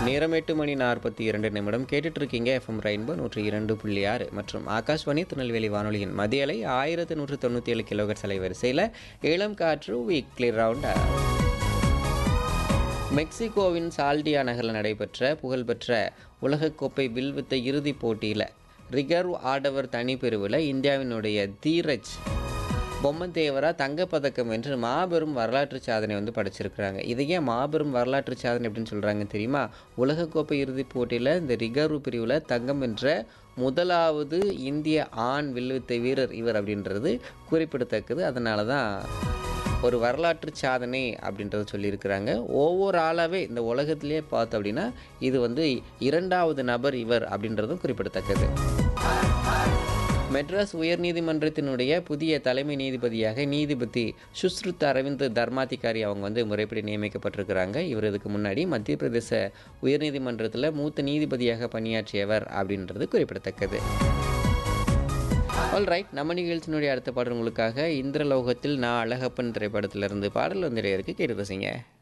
நேரம் எட்டு மணி நாற்பத்தி இரண்டு நிமிடம் கேட்டுட்டு இருக்கீங்க எஃப்எம் ரெயின்போ நூற்றி இரண்டு புள்ளி ஆறு மற்றும் ஆகாஷ்வாணி திருநெல்வேலி வானொலியின் மதிய அலை ஆயிரத்தி நூற்றி தொண்ணூற்றி ஏழு கிலோகர் அலைவரிசையில் இளம் காற்று வீக்லி ரவுண்டா மெக்சிகோவின் சால்டியா நகரில் நடைபெற்ற புகழ்பெற்ற உலகக்கோப்பை வில்வித்த இறுதிப் போட்டியில் ரிகர்வ் ஆடவர் தனிப்பிரிவில் இந்தியாவினுடைய தீரஜ் பொம்மந்தேவரா தங்கப்பதக்கம் வென்று மாபெரும் வரலாற்று சாதனை வந்து படைச்சிருக்கிறாங்க இது ஏன் மாபெரும் வரலாற்று சாதனை அப்படின்னு சொல்கிறாங்க தெரியுமா உலகக்கோப்பை இறுதிப் போட்டியில் இந்த ரிகர்வ் பிரிவில் தங்கம் வென்ற முதலாவது இந்திய ஆண் வில்வித்தை வீரர் இவர் அப்படின்றது குறிப்பிடத்தக்கது அதனால தான் ஒரு வரலாற்று சாதனை அப்படின்றத சொல்லியிருக்கிறாங்க ஒவ்வொரு ஆளாகவே இந்த உலகத்திலேயே பார்த்தோம் அப்படின்னா இது வந்து இரண்டாவது நபர் இவர் அப்படின்றதும் குறிப்பிடத்தக்கது மெட்ராஸ் உயர்நீதிமன்றத்தினுடைய புதிய தலைமை நீதிபதியாக நீதிபதி சுஸ்ருத் அரவிந்த் தர்மாதிகாரி அவங்க வந்து முறைப்படி நியமிக்கப்பட்டிருக்கிறாங்க இவர் இதுக்கு முன்னாடி மத்திய பிரதேச உயர்நீதிமன்றத்தில் மூத்த நீதிபதியாக பணியாற்றியவர் அப்படின்றது குறிப்பிடத்தக்கது ஆல் ரைட் நம்ம நிகழ்ச்சியினுடைய அடுத்த பாடல் உங்களுக்காக இந்திரலோகத்தில் நான் அழகப்பன் திரைப்படத்திலிருந்து பாடல் வந்துடைய இருக்கு கேட்டு ரசிங்க